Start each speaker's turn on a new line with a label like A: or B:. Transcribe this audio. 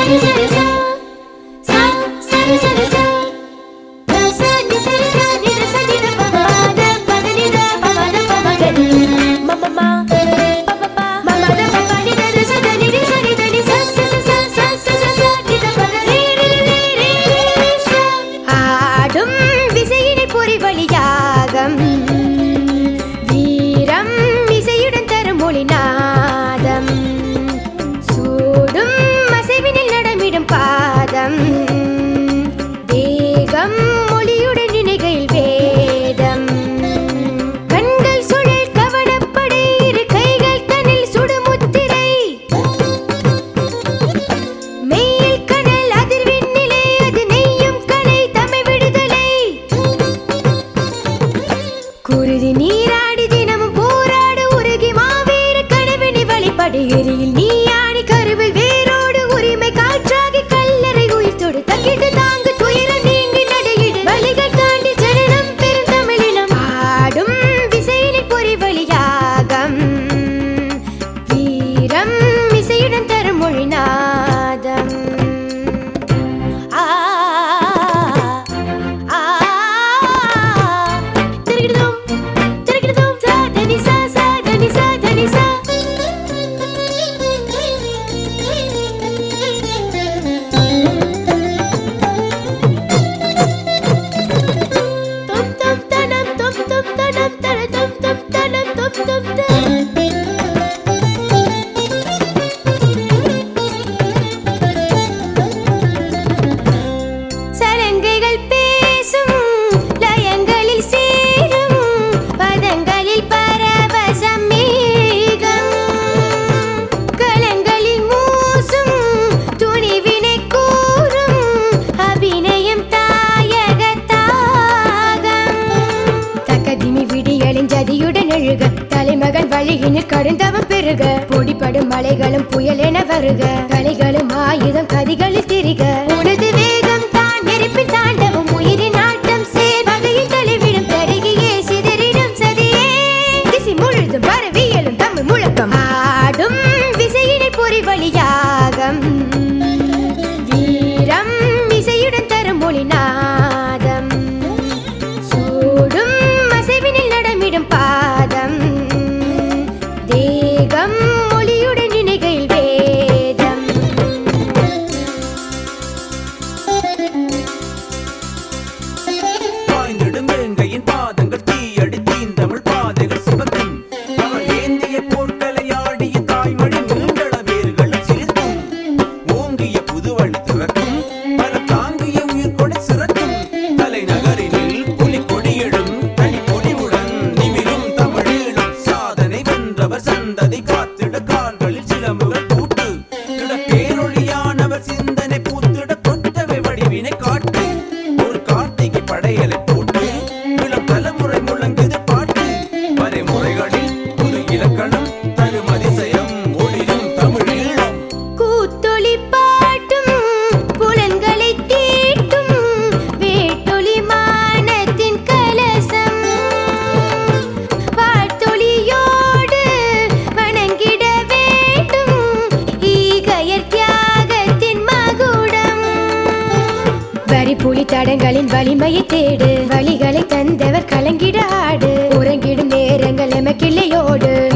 A: சரி சரி சா சா சரி சரி சா த ச நி சரி சா நி த ச நி த ப ம த ப த நி த ப ம த ப ம க நி ம ம ம ப ப ப ம ம த ப ப நி த த ச த நி ரி ச நி த நி ச ச ச ச ச ச ச ச நி த ப த ரி ரி ரி ரி ரி ரி ச ஆடும் விசையினை பொறி வழியாகம் வீரம் இசையுடன் தரும் மொழி நாதம் சூடும் அசைவினில் நடமிடும் பாதம் வேகம் மொழியுடன் நினைகையில் வேதம் கண்கள் சுழல் கவனப்படை இரு கைகள் தனில் சுடுமுத்திரை மெய்யில் கனல் அதிர்வின் நிலை அது நெய்யும் கலை தமிழ் விடுதலை குருதி நீராடி தினமும் போராடு உருகி மாவீர கனவினி வழிபடு எரியில் நீ ஆணி கருவில் வேரோடு உரிமை காற்றாகி கல்லறை உயிர் தொடு தக்கிட்டு தாங்கு துயரம் நீங்கி நடையிடு வழிகள் தாண்டி ஜனனம் பெரும் தமிழினம் ஆடும் விசையினை பொறி வழியாகம் வீரம் இசையுடன் தரும் மொழி நாதம் ஆ ஆ திருகிடுதும் திருகிடுதும் சா தனி சா சா தனி சா தனி சா தொம் தொம் தனம் தொம் தொம் தனம் தன தொம் தொம் தனம் தொம் தொம் தனம் சலங்கைகள் பேசும் லயங்களில் சேரும் பதங்களில் பரவசம் மேகம் கலங்களில் மூசும் துணிவினை கூறும் அபிநயம் தாயகத்தாகம் தக்கதிமி விடிகளின் ஜதியுடன் எழுக தலைமகன் வழியினில் கருந்தவம் பெருக பொடிப்படும் மலைகளும் புயலென வருக கலைகளும் ஆயுதம் கதிகளில் திரிக உனது வேகம் தான் நெருப்பின் தாண்டவம் உயிரின் ஆட்டம் சேர் வகையின் தலைவிடும் தடுகியே சிதறிடும் சதியே திசை முழுதும் பரவியலும் தமிழ் முழக்கம் ஆடும் விசையினை பொறி வழியாகம் வீரம் இசையுடன் தரும் மொழி நாதம் சூடும் அசைவினில் நடமிடும் பாதம் தேகம் மொழியுடன் நினைகையில் வேதம்
B: பாய்ந்திடும் வேங்கையின் பாதங்கள் தீயடி தீந்தமிழ் பாதைகள் சிவக்கும் அவள் ஏந்திய போர்க்கலையாடிய தாய்மொழி மீண்டள வேர்கள் சிரித்தும் ஓங்கிய புதுவழி திறக்கும் பல தாங்கிய உயிர் கொடை சிறக்கும் தலைநகரினில் புலி கொடியெழும் தனி பொலிவுடன் நிமிரும் தமிழீழம் சாதனை வென்றவர் சந்ததி காத்திட கால்களில் சிலம்புகள் கூட்டு இட பேரொழியானவர் சிந்தனை பூத்திட கொத்தவை வடிவினை காட்டு ஒரு கார்த்திகை படையலை போட்டு இளம் தலைமுறை முழங்குது பாட்டு வரைமுறைகளில் புது இலக்கணம் தரும் அதிசயம் ஒளிரும் தமிழீழம்
A: கூத்தொளி பாட்டும் புலன்களை தீட்டும் வேட்டொளி மானத்தின் கலசம் வாழ்த்தொளியோடு வணங்கிட வேண்டும் ஈகையர் தியாகத்தின் மகுடம் வரி புலி தடங்களின் வலிமையை தேடு வழிகளை தந்தவர் கலங்கிட ஆடு உறங்கிடும் நேரங்கள் எமக்கிள்ளையோடு